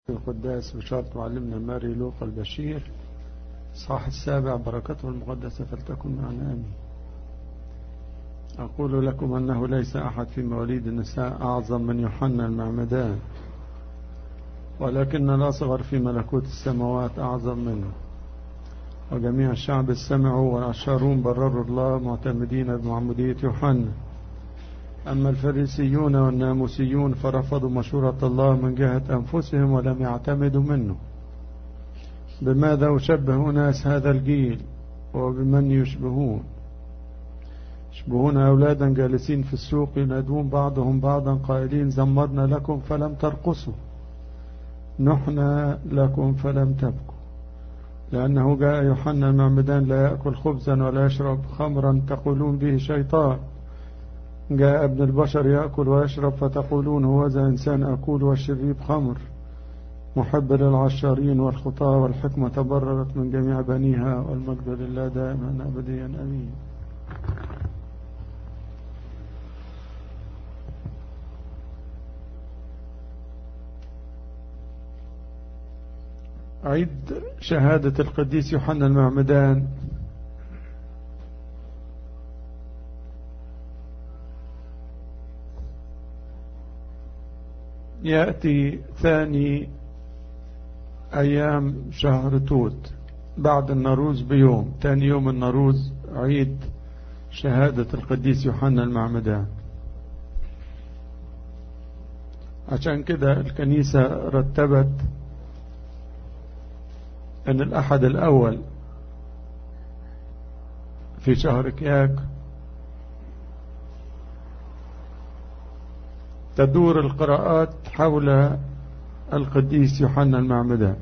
القداس بشرط معلمنا ماري لوقا البشير صاح السابع بركته المقدسة فلتكن معنا آمين أقول لكم أنه ليس أحد في مواليد النساء أعظم من يوحنا المعمدان ولكن الأصغر في ملكوت السماوات أعظم منه وجميع الشعب استمعوا والعشارون برروا الله معتمدين بمعمودية يوحنا أما الفريسيون والناموسيون فرفضوا مشورة الله من جهة أنفسهم ولم يعتمدوا منه بماذا أشبه ناس هذا الجيل وبمن يشبهون يشبهون أولادا جالسين في السوق ينادون بعضهم بعضا قائلين زمرنا لكم فلم ترقصوا نحن لكم فلم تبكوا لأنه جاء يوحنا المعمدان لا يأكل خبزا ولا يشرب خمرا تقولون به شيطان جاء ابن البشر يأكل ويشرب فتقولون هو ذا إنسان أكل والشريب خمر محب للعشارين والخطاة والحكمة تبررت من جميع بنيها والمجد لله دائما أبديا أمين عيد شهادة القديس يوحنا المعمدان يأتي ثاني أيام شهر توت بعد النروز بيوم ثاني يوم النروز عيد شهادة القديس يوحنا المعمدان عشان كده الكنيسة رتبت أن الأحد الأول في شهر كياك تدور القراءات حول القديس يوحنا المعمدان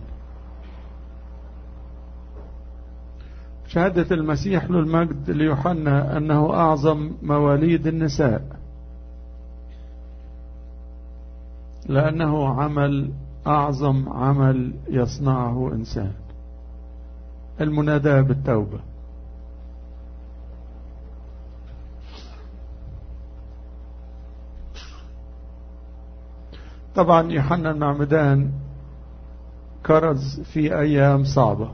شهادة المسيح له المجد ليوحنا أنه أعظم مواليد النساء لأنه عمل أعظم عمل يصنعه إنسان المناداة بالتوبة طبعا يوحنا المعمدان كرز في أيام صعبة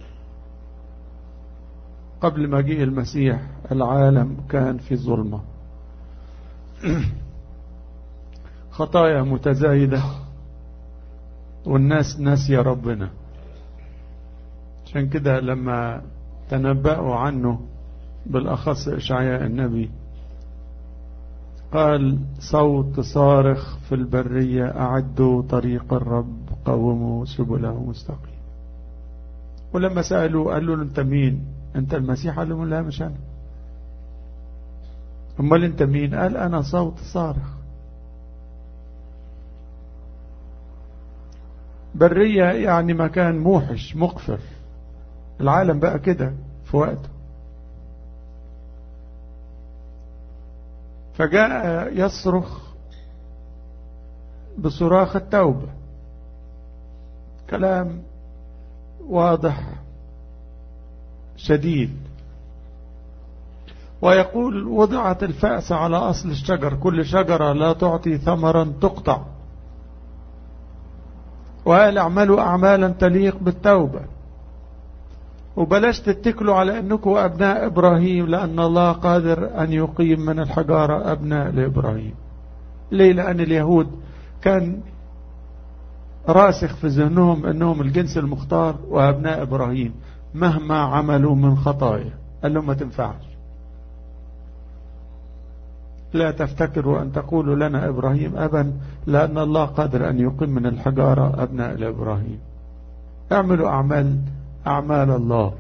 قبل مجيء المسيح العالم كان في ظلمة خطايا متزايدة والناس ناسية ربنا عشان كده لما تنبأوا عنه بالأخص إشعياء النبي قال صوت صارخ في البرية أعدوا طريق الرب قوموا سبله مستقيم ولما سألوا قالوا له أنت مين أنت المسيح قال لهم لا مش أنا أمال أنت مين قال أنا صوت صارخ برية يعني مكان موحش مقفر العالم بقى كده في وقته فجاء يصرخ بصراخ التوبة كلام واضح شديد ويقول وضعت الفأس على أصل الشجر كل شجرة لا تعطي ثمرا تقطع وقال اعملوا أعمالا تليق بالتوبة وبلاش تتكلوا على أنكم أبناء إبراهيم لأن الله قادر أن يقيم من الحجارة أبناء لإبراهيم ليه لأن اليهود كان راسخ في ذهنهم أنهم الجنس المختار وأبناء إبراهيم مهما عملوا من خطايا قال لهم ما تنفعش لا تفتكروا أن تقولوا لنا إبراهيم أبا لأن الله قادر أن يقيم من الحجارة أبناء لإبراهيم اعملوا أعمال أعمال الله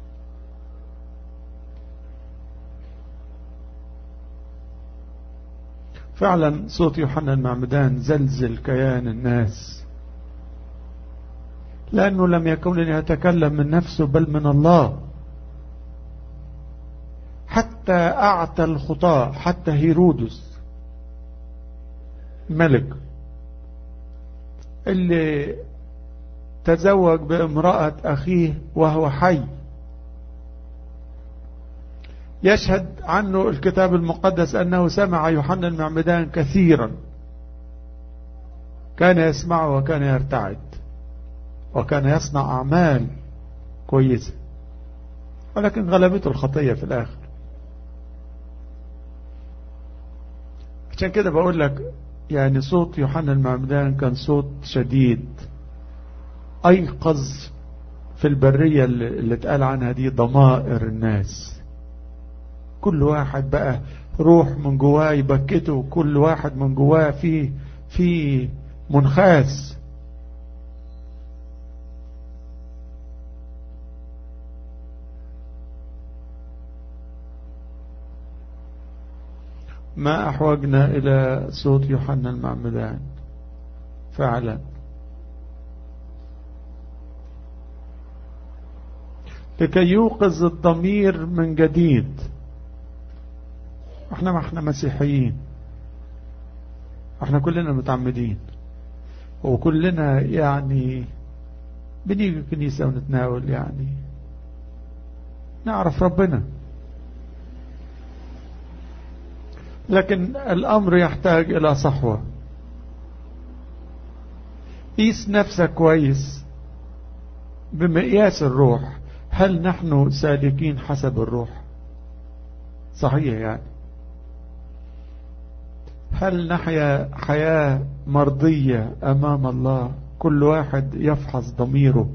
فعلا صوت يوحنا المعمدان زلزل كيان الناس لأنه لم يكن يتكلم من نفسه بل من الله حتى أعتى الخطاة حتى هيرودس ملك اللي تزوج بامرأة أخيه وهو حي يشهد عنه الكتاب المقدس أنه سمع يوحنا المعمدان كثيرا كان يسمعه وكان يرتعد وكان يصنع أعمال كويسة ولكن غلبته الخطية في الآخر عشان كده بقول لك يعني صوت يوحنا المعمدان كان صوت شديد أيقظ في البرية اللي اتقال عنها دي ضمائر الناس كل واحد بقى روح من جواه يبكته كل واحد من جواه فيه في منخاس ما أحوجنا إلى صوت يوحنا المعمدان فعلا لكي يوقظ الضمير من جديد احنا ما احنا مسيحيين احنا كلنا متعمدين وكلنا يعني بنيجي الكنيسة ونتناول يعني نعرف ربنا لكن الأمر يحتاج إلى صحوة قيس نفسك كويس بمقياس الروح هل نحن سالكين حسب الروح صحيح يعني هل نحيا حياة مرضية أمام الله كل واحد يفحص ضميره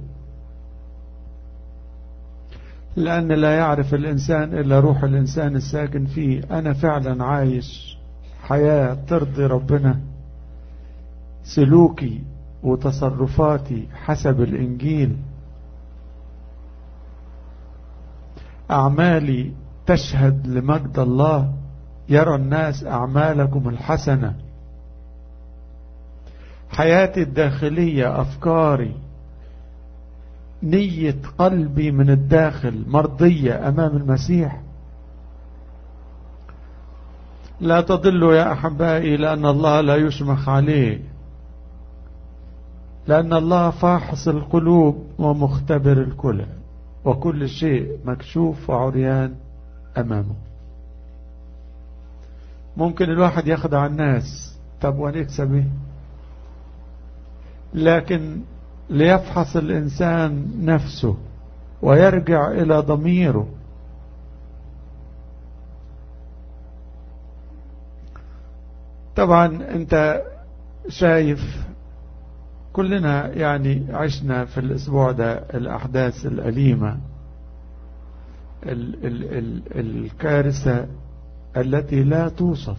لأن لا يعرف الإنسان إلا روح الإنسان الساكن فيه أنا فعلا عايش حياة ترضي ربنا سلوكي وتصرفاتي حسب الإنجيل أعمالي تشهد لمجد الله يرى الناس أعمالكم الحسنة حياتي الداخلية أفكاري نية قلبي من الداخل مرضية أمام المسيح لا تضلوا يا أحبائي لأن الله لا يشمخ عليه لأن الله فاحص القلوب ومختبر الكلى وكل شيء مكشوف وعريان أمامه ممكن الواحد يخدع الناس طب ونكسب ايه لكن ليفحص الإنسان نفسه ويرجع إلى ضميره طبعا انت شايف كلنا يعني عشنا في الأسبوع ده الأحداث الأليمة ال ال ال الكارثة التي لا توصف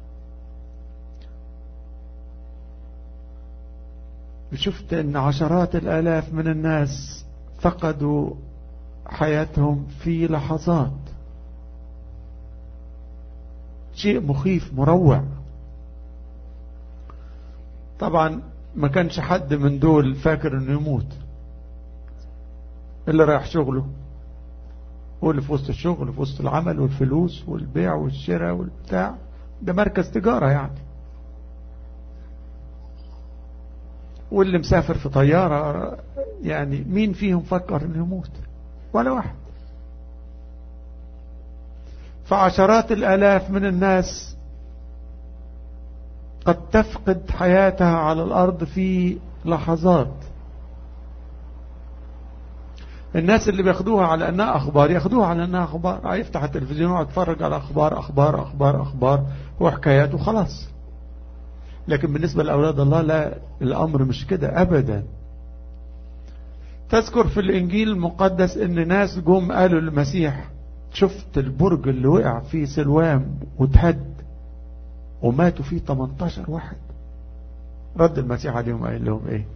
شفت ان عشرات الالاف من الناس فقدوا حياتهم في لحظات شيء مخيف مروع طبعا ما كانش حد من دول فاكر انه يموت اللي رايح شغله واللي في وسط الشغل في وسط العمل والفلوس والبيع والشراء والبتاع ده مركز تجارة يعني واللي مسافر في طيارة يعني مين فيهم فكر انه يموت ولا واحد فعشرات الالاف من الناس قد تفقد حياتها على الارض في لحظات الناس اللي بياخدوها على انها اخبار ياخدوها على انها اخبار هيفتح التلفزيون ويتفرج على اخبار اخبار اخبار اخبار وحكايات وخلاص لكن بالنسبة لأولاد الله لا الأمر مش كده أبدا تذكر في الإنجيل المقدس إن ناس جم قالوا للمسيح شفت البرج اللي وقع فيه سلوام واتهد وماتوا فيه 18 واحد رد المسيح عليهم قال لهم ايه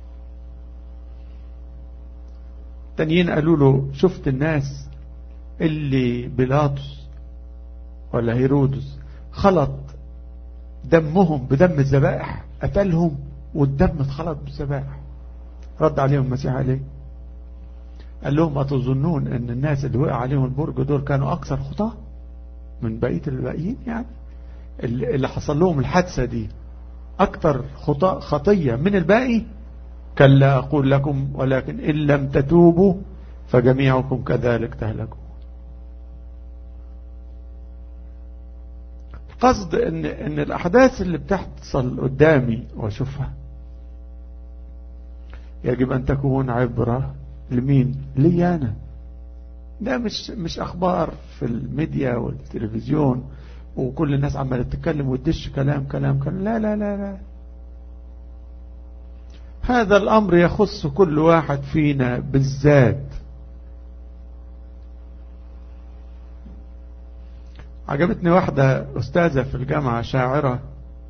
تانيين قالوا له شفت الناس اللي بيلاطس ولا هيرودس خلط دمهم بدم الذبائح قتلهم والدم اتخلط بالذبائح رد عليهم المسيح عليه قال لهم أتظنون أن الناس اللي وقع عليهم البرج دول كانوا أكثر خطاة من بقية الباقيين يعني اللي حصل لهم الحادثة دي أكثر خطاء خطية من الباقي كلا أقول لكم ولكن إن لم تتوبوا فجميعكم كذلك تهلكوا قصد ان, إن الأحداث اللي بتحصل قدامي واشوفها يجب أن تكون عبرة لمين لي أنا ده مش مش أخبار في الميديا والتلفزيون وكل الناس عمالة تتكلم وتدش كلام كلام كلام لا لا لا لا هذا الأمر يخص كل واحد فينا بالذات عجبتني واحدة أستاذة في الجامعة شاعرة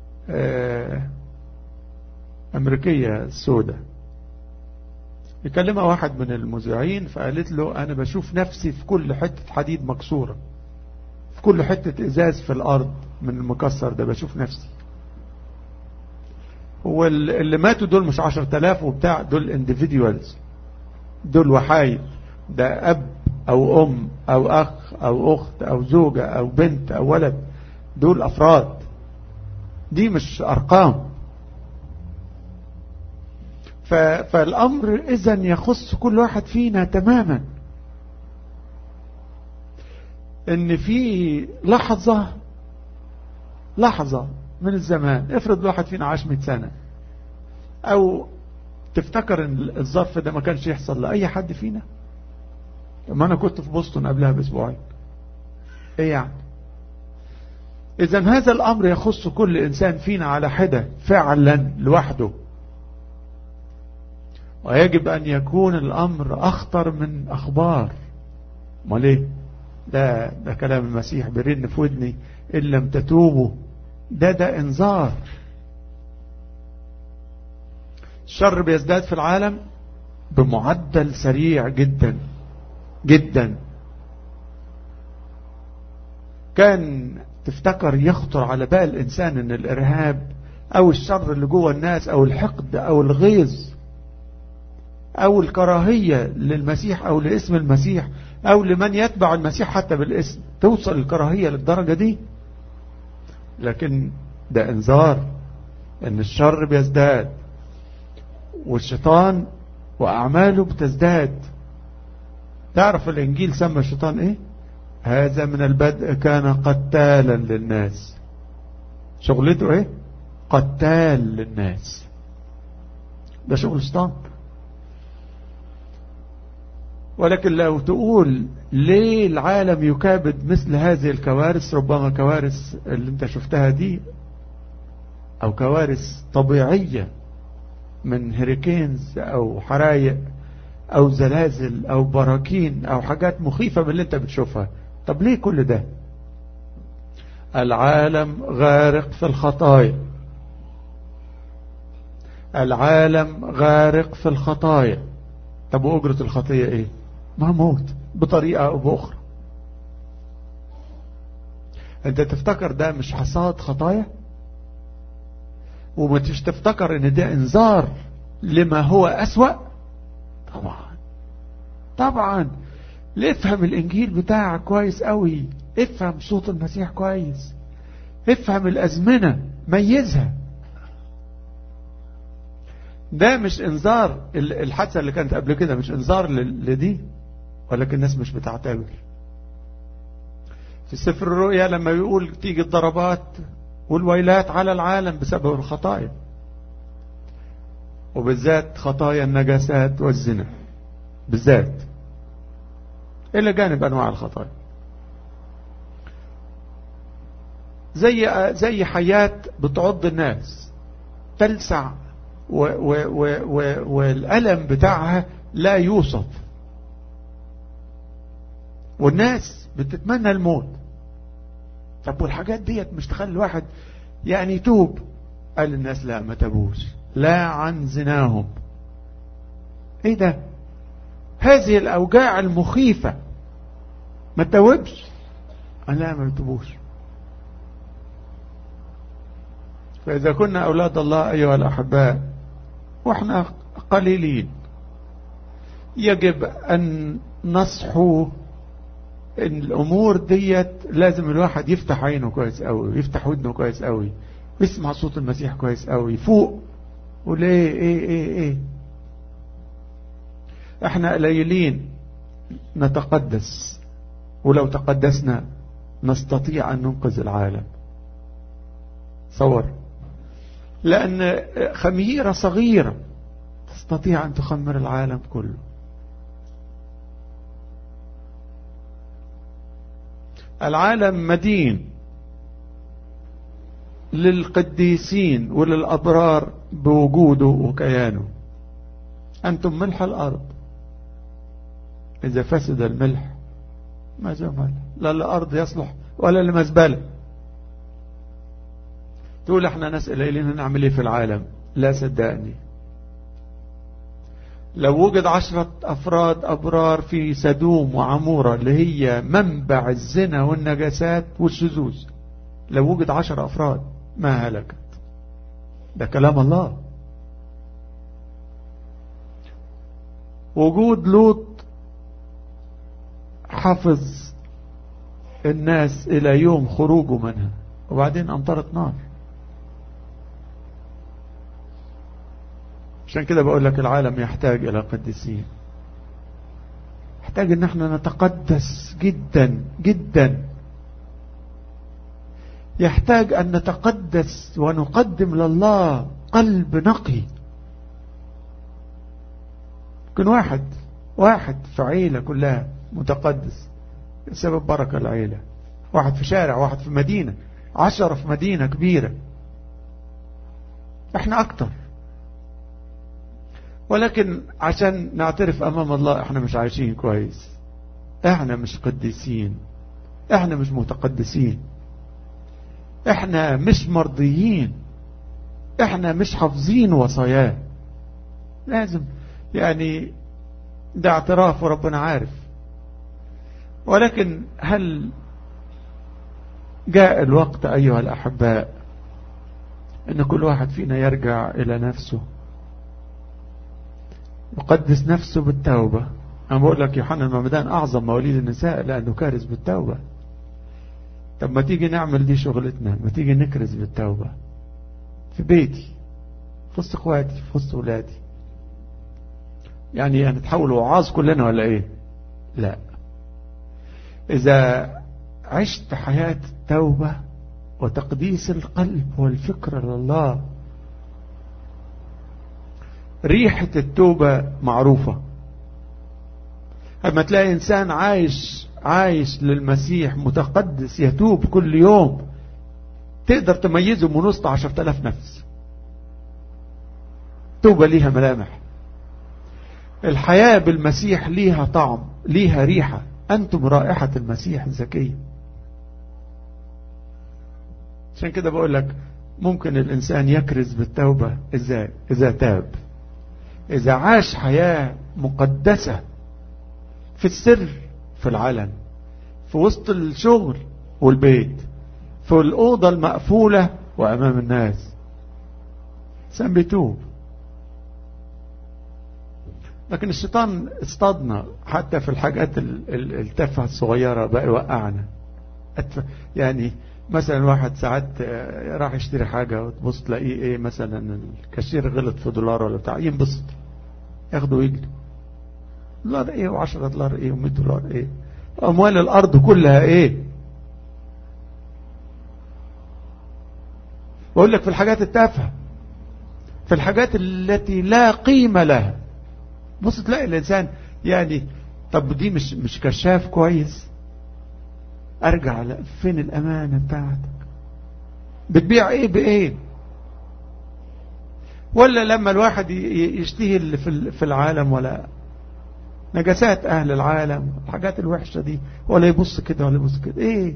أمريكية سودة يكلمها واحد من المذيعين فقالت له أنا بشوف نفسي في كل حتة حديد مكسورة في كل حتة إزاز في الأرض من المكسر ده بشوف نفسي واللي ماتوا دول مش عشر تلاف وبتاع دول individuals دول وحايد ده أب أو أم أو أخ أو أخت أو زوجة أو بنت أو ولد دول أفراد دي مش أرقام فالأمر إذا يخص كل واحد فينا تماما ان في لحظة لحظة من الزمان افرض واحد فينا عاش 100 سنة او تفتكر ان الظرف ده ما كانش يحصل لأي حد فينا ما انا كنت في بوسطن قبلها باسبوعين ايه يعني اذا هذا الامر يخص كل انسان فينا على حدة فعلا لوحده ويجب ان يكون الامر اخطر من اخبار امال ايه ده ده كلام المسيح برن في ودني ان لم تتوبوا ده ده انذار الشر بيزداد في العالم بمعدل سريع جدا جدا كان تفتكر يخطر على بال الإنسان أن الإرهاب أو الشر اللي جوه الناس أو الحقد أو الغيظ أو الكراهية للمسيح أو لاسم المسيح أو لمن يتبع المسيح حتى بالاسم توصل الكراهية للدرجة دي لكن ده انذار ان الشر بيزداد والشيطان وأعماله بتزداد تعرف الإنجيل سمى الشيطان إيه هذا من البدء كان قتالا للناس شغلته إيه قتال للناس ده شغل الشيطان ولكن لو تقول ليه العالم يكابد مثل هذه الكوارث ربما كوارث اللي انت شفتها دي او كوارث طبيعية من هريكينز او حرايق او زلازل او براكين او حاجات مخيفة من اللي انت بتشوفها طب ليه كل ده العالم غارق في الخطايا العالم غارق في الخطايا طب وأجرة الخطية ايه ما موت بطريقة او باخرى انت تفتكر ده مش حصاد خطايا وما تفتكر ان ده انذار لما هو اسوأ طبعا طبعا افهم الانجيل بتاعك كويس قوي افهم صوت المسيح كويس افهم الازمنة ميزها ده مش انذار الحادثة اللي كانت قبل كده مش انذار لدي ولكن الناس مش بتعتبر في سفر الرؤيا لما يقول تيجي الضربات والويلات على العالم بسبب الخطايا وبالذات خطايا النجاسات والزنا بالذات إلى جانب أنواع الخطايا زي زي حياة بتعض الناس تلسع و و و و والألم بتاعها لا يوصف والناس بتتمنى الموت طب والحاجات ديت مش تخلي الواحد يعني يتوب قال الناس لا ما تبوش لا عن زناهم ايه ده هذه الاوجاع المخيفة ما تتوبش قال لا ما تتوبوش فاذا كنا اولاد الله ايها الاحباء واحنا قليلين يجب ان نصحوا ان الامور ديت لازم الواحد يفتح عينه كويس قوي ويفتح ودنه كويس قوي ويسمع صوت المسيح كويس قوي فوق وليه ايه ايه ايه احنا قليلين نتقدس ولو تقدسنا نستطيع ان ننقذ العالم صور لان خميرة صغيرة تستطيع أن تخمر العالم كله العالم مدين للقديسين وللأبرار بوجوده وكيانه أنتم ملح الأرض إذا فسد الملح ما زمل لا الأرض يصلح ولا المزبلة تقول احنا ناس قليلين نعمل ايه في العالم لا صدقني لو وجد عشرة أفراد أبرار في سدوم وعمورة اللي هي منبع الزنا والنجاسات والشذوذ لو وجد عشر أفراد ما هلكت ده كلام الله وجود لوط حفظ الناس إلى يوم خروجه منها وبعدين أمطرت نار عشان كده بقول لك العالم يحتاج إلى قديسين يحتاج ان احنا نتقدس جدا جدا يحتاج ان نتقدس ونقدم لله قلب نقي يكون واحد واحد في عيلة كلها متقدس سبب بركة العيلة واحد في شارع واحد في مدينة عشرة في مدينة كبيرة احنا اكتر ولكن عشان نعترف امام الله احنا مش عايشين كويس احنا مش قديسين احنا مش متقدسين احنا مش مرضيين احنا مش حافظين وصاياه لازم يعني ده اعتراف وربنا عارف ولكن هل جاء الوقت أيها الأحباء أن كل واحد فينا يرجع إلى نفسه يقدس نفسه بالتوبة أنا بقول لك يوحنا المعمدان أعظم مواليد النساء لأنه كارز بالتوبة طب ما تيجي نعمل دي شغلتنا ما تيجي نكرز بالتوبة في بيتي في وسط اخواتي في وسط ولادي يعني هنتحول وعاظ كلنا ولا ايه لا اذا عشت حياة التوبة وتقديس القلب والفكر لله ريحة التوبة معروفة اما تلاقي انسان عايش عايش للمسيح متقدس يتوب كل يوم تقدر تميزه من وسط عشرة آلاف نفس توبة ليها ملامح الحياة بالمسيح ليها طعم ليها ريحة أنتم رائحة المسيح الزكية عشان كده بقول لك ممكن الإنسان يكرز بالتوبة إزاي إذا تاب إذا عاش حياة مقدسة في السر في العلن في وسط الشغل والبيت في الأوضة المقفولة وأمام الناس إنسان بيتوب لكن الشيطان اصطادنا حتى في الحاجات التافهة الصغيرة بقى يوقعنا يعني مثلا واحد ساعات راح يشتري حاجة وتبص تلاقيه ايه مثلا الكاشير غلط في دولار ولا بتاع ينبسط ياخده ويجري دولار ايه وعشرة دولار ايه ومئة دولار ايه اموال الارض كلها ايه بقول لك في الحاجات التافهة في الحاجات التي لا قيمة لها بص تلاقي الانسان يعني طب دي مش مش كشاف كويس ارجع فين الامانة بتاعتك بتبيع ايه بايه ولا لما الواحد يشتهي في العالم ولا نجاسات اهل العالم الحاجات الوحشة دي ولا يبص كده ولا يبص كده ايه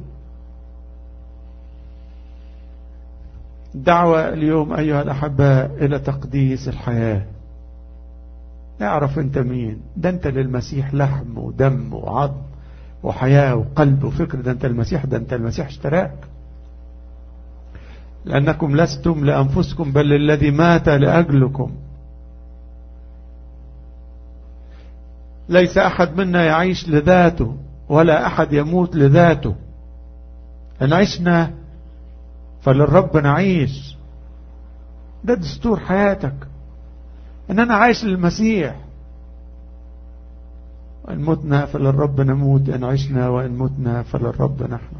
دعوة اليوم ايها الاحباء الى تقديس الحياة اعرف انت مين ده انت للمسيح لحم ودم وعظم وحياة وقلب وفكر ده انت المسيح ده انت المسيح اشتراك لأنكم لستم لأنفسكم بل للذي مات لأجلكم ليس أحد منا يعيش لذاته ولا أحد يموت لذاته إن عشنا فللرب نعيش ده دستور حياتك ان انا عايش للمسيح ان متنا فللرب نموت ان عشنا وان متنا فللرب نحن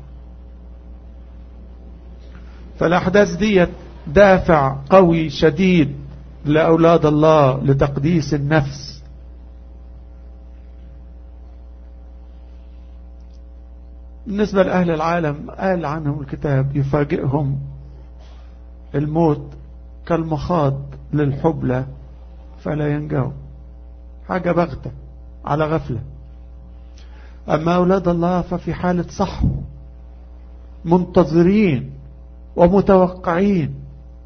فالاحداث ديت دافع قوي شديد لأولاد الله لتقديس النفس بالنسبة لأهل العالم قال عنهم الكتاب يفاجئهم الموت كالمخاض للحبلة فلا ينجو حاجة بغتة على غفلة أما أولاد الله ففي حالة صحو منتظرين ومتوقعين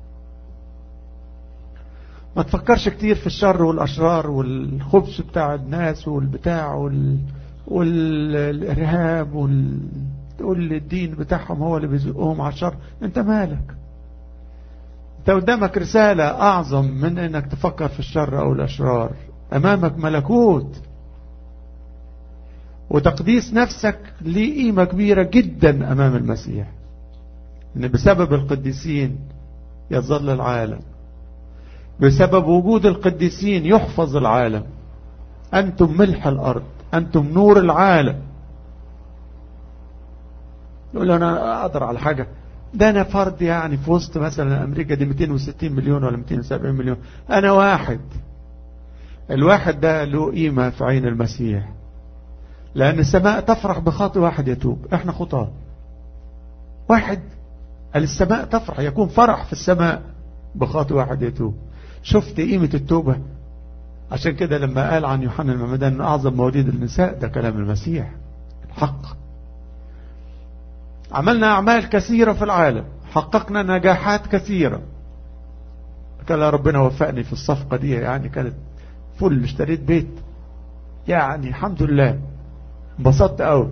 ما تفكرش كتير في الشر والأشرار والخبث بتاع الناس والبتاع وال... والإرهاب وال... تقول الدين بتاعهم هو اللي بيزقهم على الشر انت مالك انت قدامك رسالة أعظم من انك تفكر في الشر أو الأشرار أمامك ملكوت وتقديس نفسك ليه قيمة كبيرة جدا أمام المسيح إن بسبب القديسين يظل العالم بسبب وجود القديسين يحفظ العالم أنتم ملح الأرض أنتم نور العالم يقول أنا أقدر على حاجة ده أنا فرد يعني في وسط مثلا أمريكا دي 260 مليون ولا 270 مليون أنا واحد الواحد ده له قيمة في عين المسيح لأن السماء تفرح بخاطئ واحد يتوب احنا خطاة واحد السماء تفرح يكون فرح في السماء بخاطئ واحد يتوب شفت قيمة التوبة عشان كده لما قال عن يوحنا المعمدان أن أعظم مواليد النساء ده كلام المسيح الحق عملنا أعمال كثيرة في العالم حققنا نجاحات كثيرة كان ربنا وفقني في الصفقة دي يعني كانت فل اشتريت بيت يعني الحمد لله انبسطت قوي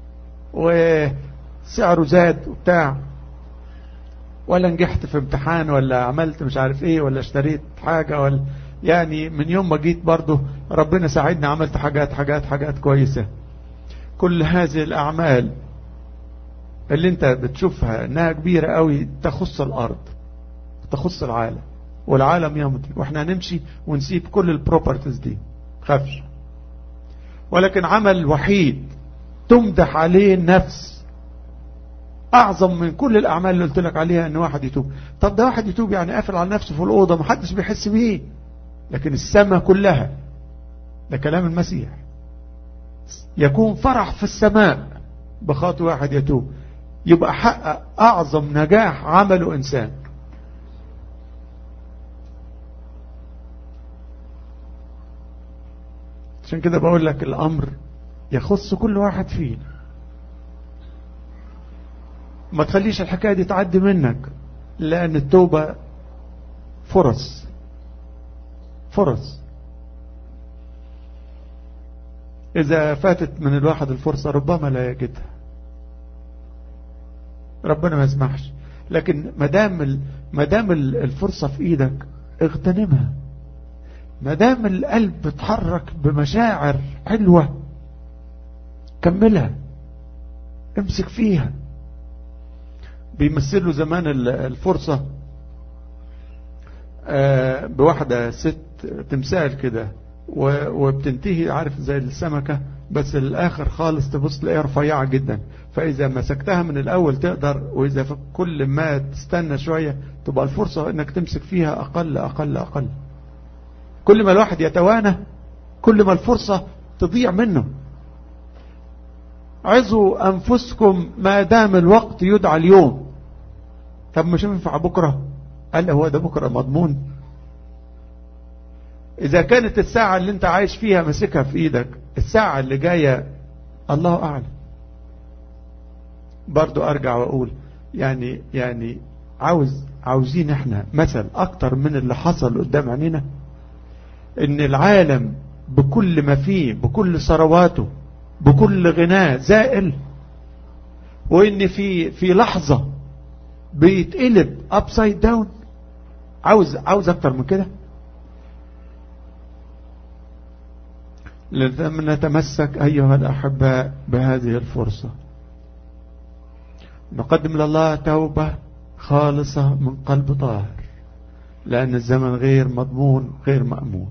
وسعره زاد وبتاع ولا نجحت في امتحان ولا عملت مش عارف ايه ولا اشتريت حاجة ولا يعني من يوم ما جيت برضه ربنا ساعدني عملت حاجات حاجات حاجات كويسة كل هذه الأعمال اللي انت بتشوفها انها كبيرة قوي تخص الأرض تخص العالم والعالم يمضي واحنا هنمشي ونسيب كل البروبرتيز دي خافش ولكن عمل وحيد تمدح عليه النفس أعظم من كل الأعمال اللي قلت لك عليها أن واحد يتوب طب ده واحد يتوب يعني قافل على نفسه في الأوضة محدش بيحس بيه لكن السماء كلها ده كلام المسيح يكون فرح في السماء بخاطر واحد يتوب يبقى حقق أعظم نجاح عمله إنسان عشان كده بقول لك الأمر يخص كل واحد فينا ما تخليش الحكاية دي تعدي منك لأن التوبة فرص فرص إذا فاتت من الواحد الفرصة ربما لا يجدها ربنا ما يسمحش لكن مدام مدام الفرصة في إيدك اغتنمها مدام القلب بتحرك بمشاعر حلوة كملها امسك فيها بيمثلوا زمان الفرصة بواحدة ست تمثال كده وبتنتهي عارف زي السمكة بس الاخر خالص تبص تلاقيها رفيعة جدا فاذا مسكتها من الاول تقدر واذا كل ما تستنى شوية تبقى الفرصة انك تمسك فيها اقل اقل اقل كل ما الواحد يتوانى كل ما الفرصة تضيع منه عظوا أنفسكم ما دام الوقت يدعى اليوم طب مش ينفع بكرة قال هو ده بكرة مضمون إذا كانت الساعة اللي انت عايش فيها مسكها في إيدك الساعة اللي جاية الله أعلم برضو أرجع وأقول يعني يعني عاوز عاوزين احنا مثل أكتر من اللي حصل قدام عينينا ان العالم بكل ما فيه بكل ثرواته بكل غناه زائل وان في في لحظة بيتقلب ابسايد داون عاوز عاوز اكتر من كده نتمسك ايها الاحباء بهذه الفرصة نقدم لله توبة خالصة من قلب طاهر لأن الزمن غير مضمون غير مأمون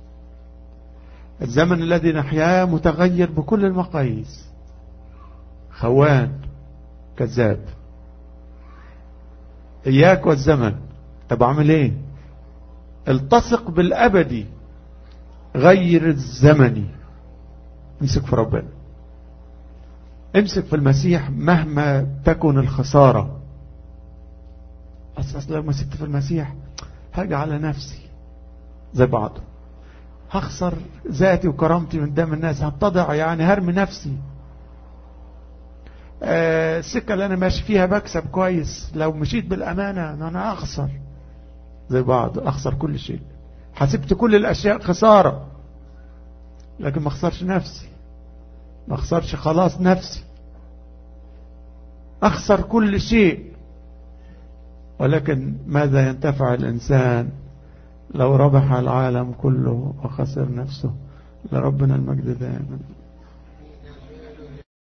الزمن الذي نحياه متغير بكل المقاييس خوان كذاب إياك والزمن طب أعمل إيه التصق بالأبدي غير الزمني امسك في ربنا امسك في المسيح مهما تكن الخسارة أصل لو مسكت في المسيح هاجي على نفسي زي بعضه هخسر ذاتي وكرامتي من دم الناس هتضع يعني هرمي نفسي آه السكة اللي أنا ماشي فيها بكسب كويس لو مشيت بالأمانة أنا أخسر زي بعض أخسر كل شيء حسبت كل الأشياء خسارة لكن ما أخسرش نفسي ما أخسرش خلاص نفسي أخسر كل شيء ولكن ماذا ينتفع الإنسان لو ربح العالم كله وخسر نفسه لربنا المجد دائما